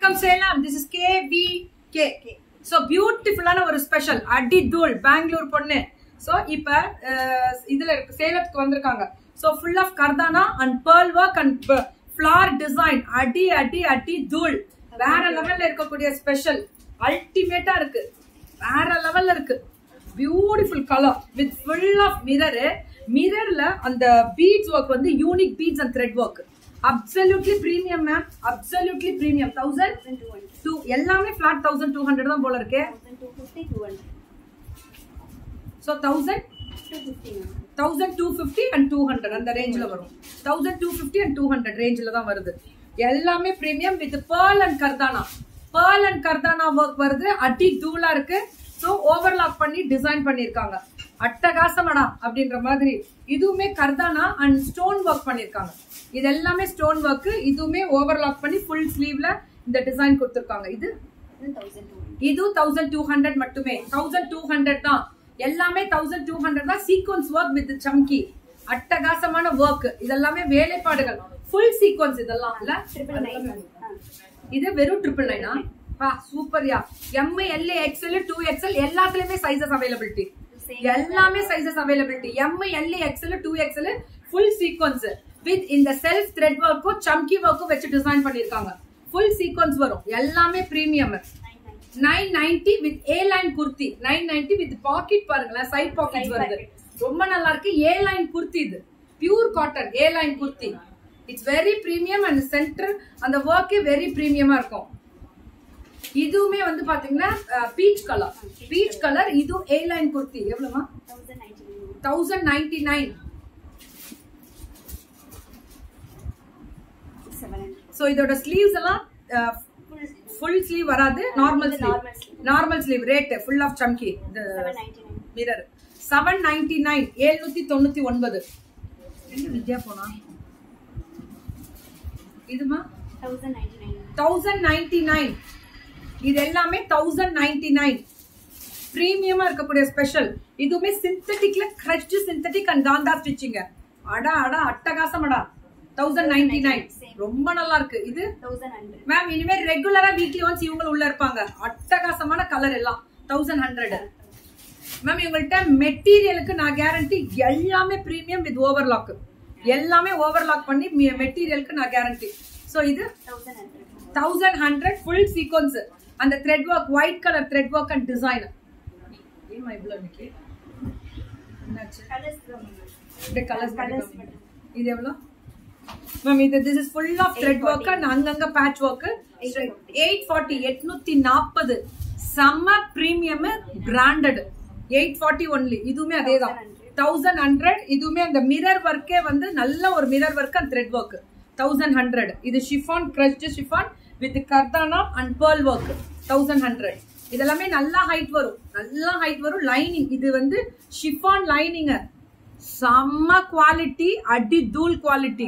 வணக்கம் Salem this is K V K so பியூட்டிஃபுல்லான ஒரு ஸ்பெஷல் அடி தூள் பெங்களூர் பொண்ணு ஸோ இப்ப அஹ், இதுல இருக்கு சேலத்துக்கு வந்திருக்காங்க ஸோ ஃபுல் ஆஃப் கர்தானா அண்ட் பேர்ல் ஒர்க் அண்ட் ஃபிளார் டிசைன் அடி அடி அடி தூள் வேற லெவல்ல இருக்கக்கூடிய ஸ்பெஷல் அல்டிமேட்டா இருக்கு வேற லெவல்ல இருக்கு beautiful colour with full of mirror மிரர்ல அந்த பீட்ஸ் ஒர்க் வந்து unique beads and thread work absolutely premium ma'am absolutely premium thousand two எல்லாமே ஃபிளாட் தௌசண்ட் டூ ஹண்ட்ரட் தான் போல இருக்கு so thousand thousand two fifty and two hundred அந்த ரேஞ்சில் வரும் thousand two fifty and two hundred ரேஞ்சில் தான் வருது எல்லாமே பிரீமியம் வித் பேர்ல் அண்ட் கர்தானா பேர்ல் அண்ட் கர்தானா ஒர்க் வருது அடி தூளா இருக்கு ஸோ ஓவர்லாக் பண்ணி டிசைன் பண்ணியிருக்காங்க அட்டகாசமடா அப்படின்ற மாதிரி இதுவுமே கர்தானா அண்ட் ஸ்டோன் ஒர்க் பண்ணியிருக்காங்க இது எல்லாமே ஸ்டோன் ஒர்க் இதுவுமே ஓவர்லாக் பண்ணி ஃபுல் ஸ்லீவ்ல இந்த டிசைன் கொடுத்துருக்காங்க இது இது தௌசண்ட் டூ ஹண்ட்ரட் மட்டுமே தௌசண்ட் டூ ஹண்ட்ரட் தான் எல்லாமே தௌசண்ட் டூ ஹண்ட்ரட் தான் சீக்வன்ஸ் ஒர்க் வித் சம்கி அட்டகாசமான ஒர்க் இதெல்லாமே வேலைப்பாடுகள் ஃபுல் சீக்வன்ஸ் இதெல்லாம் இல்ல இது வெறும் ட்ரிபிள் நைனா பா சூப்பர்யா M L XL two XL எல்லாத்துலயுமே சைசஸ் அவைலபிலிட்டி எல்லாமே sizes availability M L XL two XL full sequins with இந்த செல்ஃப் த்ரெட் ஒர்க்கும் சம்கி ஒர்க்கும் வச்சு டிசைன் பண்ணிருக்காங்க ஃபுல் சீக்வன்ஸ் வரும் எல்லாமே premium nine ninety with A line kurti nine ninety with pocket பாருங்களேன் சைட் பாக்கெட் வருது ரொம்ப நல்லா இருக்கு ஏ லைன் குர்த்தி இது pure cotton A line kurti it's very premium and centre அந்த ஒர்க்கே வெரி பிரீமியமா இருக்கும் இதுவுமே வந்து பாத்தீங்கன்னா பீச் கலர் பீச் கலர் இது ஏ லைன் குர்த்தி எவ்வளவுமா தௌசண்ட் நைன்டி நைன் சோ இதோட ஸ்லீவ்ஸ் எல்லாம் ஃபுல் ஸ்லீவ் வராது normal sleeve normal sleeve rate full of chamki இந்த மிரர் செவன் நைன்டி நைன் ஏழ்நூத்தி தொண்ணூத்தி ஒன்பது எங்க வித்யா போனா இதுமா தௌசண்ட் நைன்டி நைன் இது எல்லாமே தௌசண்ட் நைன்டி நைன் பிரீமியமா இருக்கக்கூடிய ஸ்பெஷல் இதுவுமே சிந்தட்டிக்ல கிரஷ்ட் சிந்தட்டிக் அண்ட் காந்தா ஸ்டிச்சிங்க அடா அடா அட்டகாசமடா தௌசண்ட் நைன்டி நைன் ரொம்ப நல்லா இருக்கு இது மேம் இனிமே ரெகுலரா வீக்லி ஒன்ஸ் இவங்க உள்ள இருப்பாங்க அட்டகாசமான கலர் எல்லாம் தௌசண்ட் ஹண்ட்ரட் மேம் இவங்கள்ட்ட மெட்டீரியலுக்கு நான் கேரண்டி எல்லாமே பிரீமியம் வித் ஓவர்லாக் எல்லாமே ஓவர்லாக் பண்ணி மெட்டீரியலுக்கு நான் கேரண்டி சோ இது தௌசண்ட் ஹண்ட்ரட் ஃபுல் சீக்வன்ஸ் அந்த thread work white colour thread work and design ஏமா இவ்வளவு இன்னைக்கு என்னாச்சு இந்த கலர்ஸ் இது எவ்வளவு மேம் இது this is full of thread work and அங்கங்க பேட்ச் ஒர்க் எயிட் ஃபார்ட்டி எட்நூத்தி நாற்பது செம்ம premium branded eight forty only இதுவுமே அதே தான் தௌசண்ட் ஹண்ட்ரட் இதுவுமே அந்த மிரர் ஒர்க்கே வந்து நல்ல ஒரு mirror work and thread work thousand hundred இது ஷிஃபான் கிரஷ்ட் ஷிஃபான் வித் கர்தானா and pearl work thousand hundred இதெல்லாமே நல்லா ஹைட் வரும் நல்லா ஹைட் வரும் லைனிங் இது வந்து ஷிஃபான் லைனிங் செம்ம குவாலிட்டி அடி தூள் குவாலிட்டி